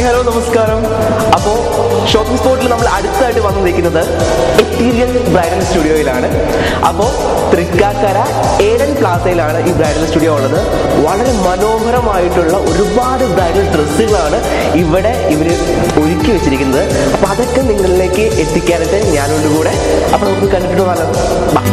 hello നമസ്കാരം അപ്പോൾ shopping സ്പോട്ടിൽ നമ്മൾ അടുത്തായിട്ട് വന്നു നിൽക്കുന്നത് എറ്റീരിയൽ ബ്രൈഡൽ സ്റ്റുഡിയോയിലാണ് അപ്പോൾ തൃക്കാക്കര ഏഡൻ പ്ലാസയിലാണ് ഈ ബ്രൈഡൽ സ്റ്റുഡിയോ ഉള്ളത് വളരെ മനോഹരമായിട്ടുള്ള ഒരുപാട് ബ്രൈഡൽ ഡ്രസ്സുകളാണ് ഇവിടെ ഇവർ ഒരുക്കി വെച്ചിരിക്കുന്നത് അപ്പോൾ അതൊക്കെ നിങ്ങളിലേക്ക് എത്തിക്കാനായിട്ട് ഞാനുണ്ട് കൂടെ അപ്പോൾ നമുക്ക് കണ്ടിട്ട് വരാം ബാ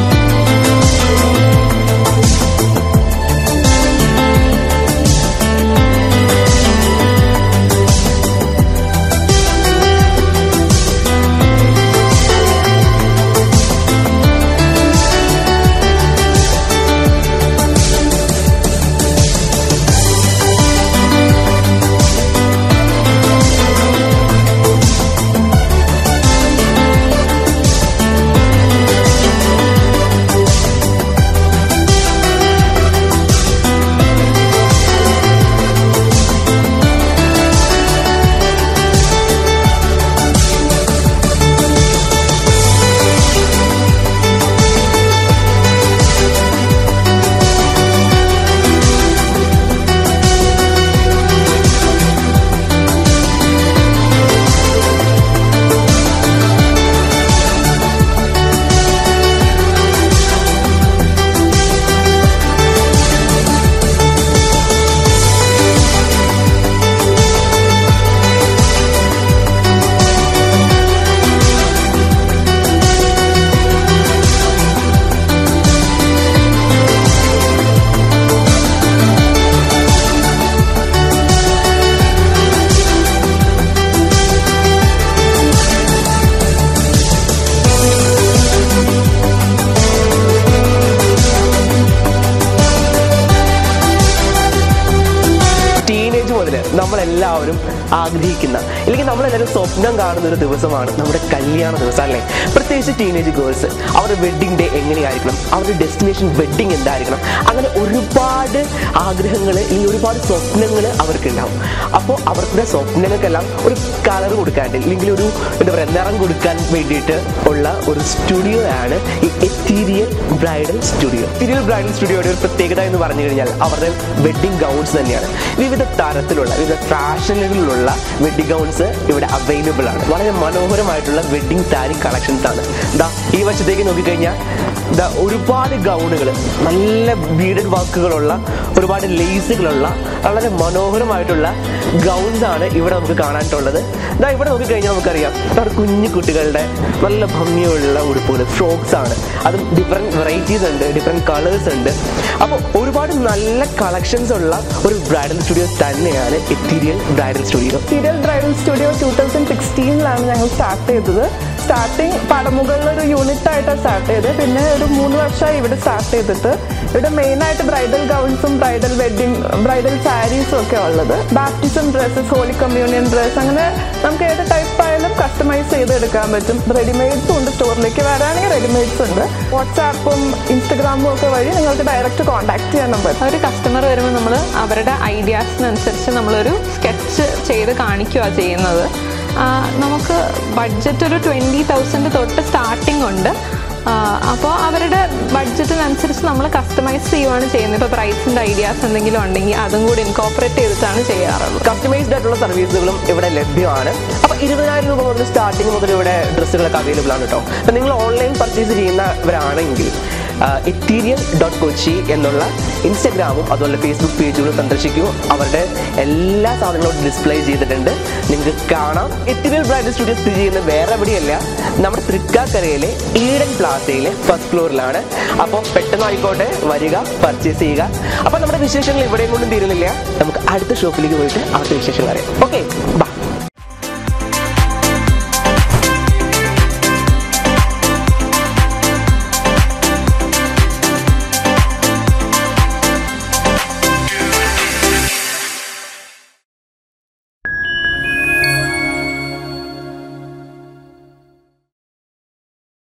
ടീനേജ് മുതൽ നമ്മളെല്ലാവരും ആഗ്രഹിക്കുന്ന അല്ലെങ്കിൽ നമ്മളെല്ലാവരും സ്വപ്നം കാണുന്ന ഒരു ദിവസമാണ് നമ്മുടെ കല്യാണ ദിവസം അല്ലേ പ്രത്യേകിച്ച് ടീനേജ് ഗേൾസ് അവരുടെ വെഡ്ഡിങ് ഡേ എങ്ങനെയായിരിക്കണം അവരുടെ ഡെസ്റ്റിനേഷൻ വെഡ്ഡിങ് എന്തായിരിക്കണം അങ്ങനെ ഒരുപാട് ആഗ്രഹങ്ങൾ അല്ലെങ്കിൽ ഒരുപാട് സ്വപ്നങ്ങൾ അവർക്ക് ഉണ്ടാവും അപ്പോൾ അവരുടെ സ്വപ്നങ്ങൾക്കെല്ലാം ഒരു കളർ കൊടുക്കാൻ അല്ലെങ്കിൽ ഒരു എന്താ പറയുക നിറം കൊടുക്കാൻ വേണ്ടിയിട്ട് ഉള്ള ഒരു സ്റ്റുഡിയോ ആണ് ഈ Ethereal Bridal Studio Ethereal Bridal സ്റ്റുഡിയോയുടെ ഒരു പ്രത്യേകത എന്ന് പറഞ്ഞു കഴിഞ്ഞാൽ അവരുടെ വെഡ്ഡിംഗ് ഗൗൺസ് തന്നെയാണ് വിവിധ തരത്തിലുള്ള വിവിധ ഫാഷനുകളിലുള്ള വെഡ്ഡിംഗ് ഗൗൺസ് ഇവിടെ അവൈലബിൾ ആണ് വളരെ മനോഹരമായിട്ടുള്ള വെഡ്ഡിംഗ് സാരി കളക്ഷൻസ് ആണ് ദാ ഈ വശത്തേക്ക് നോക്കിക്കഴിഞ്ഞാൽ ദാ ഒരുപാട് ഗൗണുകൾ നല്ല ബീഡഡ് വർക്കുകളുള്ള ഒരുപാട് ലേസുകളുള്ള വളരെ മനോഹരമായിട്ടുള്ള ഗൗൺസ് ആണ് ഇവിടെ നമുക്ക് കാണാനായിട്ടുള്ളത് ദാ ഇവിടെ നോക്കിക്കഴിഞ്ഞാൽ നമുക്കറിയാം നമ്മുടെ കുഞ്ഞു കുട്ടികളുടെ നല്ല ഭംഗിയുള്ള ഉടുപ്പുകൾ ഫ്രോക്സ് ആണ് അതും ഡിഫറെൻറ്റ് വെറൈറ്റീസ് ഉണ്ട് ഡിഫറെൻറ്റ് കളേഴ്സ് ഉണ്ട് അപ്പോൾ ഒരുപാട് നല്ല കളക്ഷൻസ് ഉള്ള ഒരു ബ്രൈഡൽ സ്റ്റുഡിയോ തന്നെയാണ് എത്തീരിയൽ ബ്രൈഡൽ സ്റ്റുഡിയോ സീരിയൽ ബ്രൈഡൽ സ്റ്റുഡിയോ ടൂ തൗസൻഡ് സിക്സ്റ്റീനിലാണ് ഞങ്ങൾ സ്റ്റാർട്ട് ചെയ്തത് സ്റ്റാർട്ടിങ് പടമുകളിൽ ഒരു യൂണിറ്റ് ആയിട്ടാണ് സ്റ്റാർട്ട് ചെയ്തത് പിന്നെ ഒരു മൂന്ന് വർഷമായി ഇവിടെ സ്റ്റാർട്ട് ചെയ്തിട്ട് ഇവിടെ മെയിനായിട്ട് ബ്രൈഡൽ ഗൗൺസും ബ്രൈഡൽ വെഡ്ഡിങ് ബ്രൈഡൽ സാരീസും ഒക്കെ ഉള്ളത് baptism dresses holy communion dress അങ്ങനെ നമുക്ക് ഏത് ടൈപ്പ് ആയാലും കസ്റ്റമൈസ് ചെയ്ത് എടുക്കാൻ പറ്റും റെഡിമെയ്ഡ്സും ഉണ്ട് സ്റ്റോറിലേക്ക് വരാണെങ്കിൽ റെഡിമെയ്ഡ്സ് ഉണ്ട് വാട്സാപ്പും ഇൻസ്റ്റഗ്രാമും ഒക്കെ വഴി നിങ്ങൾക്ക് ഡയറക്റ്റ് കോൺടാക്ട് ചെയ്യാനും പറ്റും ഒരു കസ്റ്റമർ വരുമ്പോൾ നമ്മൾ അവരുടെ ഐഡിയാസിനനുസരിച്ച് നമ്മളൊരു സ്കെച്ച് ചെയ്ത് കാണിക്കുകയാണ് ചെയ്യുന്നത് ആ, നമുക്ക് ബഡ്ജറ്റ് ഒരു ട്വൻറ്റി തൗസൻഡ് തൊട്ട് സ്റ്റാർട്ടിംഗ് ഉണ്ട് അപ്പോൾ അവരുടെ ബഡ്ജറ്റിനനുസരിച്ച് നമ്മൾ കസ്റ്റമൈസ് ചെയ്യുവാണ് ചെയ്യുന്നത് ഇപ്പോൾ പ്രൈസിൻ്റെ ഐഡിയാസ് എന്തെങ്കിലും ഉണ്ടെങ്കിൽ അതും കൂടി ഇൻകോപ്പറേറ്റ് ചെയ്തിട്ടാണ് ചെയ്യാറുള്ളത് കസ്റ്റമൈസ്ഡ് ആയിട്ടുള്ള സർവീസുകളും ഇവിടെ ലഭ്യമാണ് അപ്പോൾ ഇരുപതിനായിരം രൂപ മുതൽ സ്റ്റാർട്ടിങ് മുതൽ ഇവിടെ ഡ്രസ്സുകളൊക്കെ അവൈലബിൾ ആണ് കേട്ടോ അപ്പോൾ നിങ്ങൾ ഓൺലൈൻ പർച്ചേസ് ചെയ്യുന്നവരാണെങ്കിൽ എറ്റീരിയൽ ഡോട്ട് കൊച്ചി എന്നുള്ള ഇൻസ്റ്റഗ്രാമും അതുപോലെ ഫേസ്ബുക്ക് പേജുകളും സന്ദർശിക്കൂ അവരുടെ എല്ലാ സാധനങ്ങളും ഡിസ്പ്ലേ ചെയ്തിട്ടുണ്ട് നിങ്ങൾക്ക് കാണാം എറ്റീരിയൽ ബ്രൈഡൽ സ്റ്റുഡിയോ സ്ഥിതി ചെയ്യുന്നത് വേറെ എവിടെയല്ല നമ്മുടെ തൃക്കാക്കരയിലെ ഈഡൻ പ്ലാസയിലെ ഫസ്റ്റ് ഫ്ലോറിലാണ് അപ്പോൾ പെട്ടെന്ന് ആയിക്കോട്ടെ വരിക പർച്ചേസ് ചെയ്യുക അപ്പോൾ നമ്മുടെ വിശേഷങ്ങൾ ഇവിടെയും കൊണ്ടും തീരുന്നില്ല നമുക്ക് അടുത്ത ഷോപ്പിലേക്ക് പോയിട്ട് അവിടുത്തെ വിശേഷങ്ങൾ അറിയാം ഓക്കെ ബാ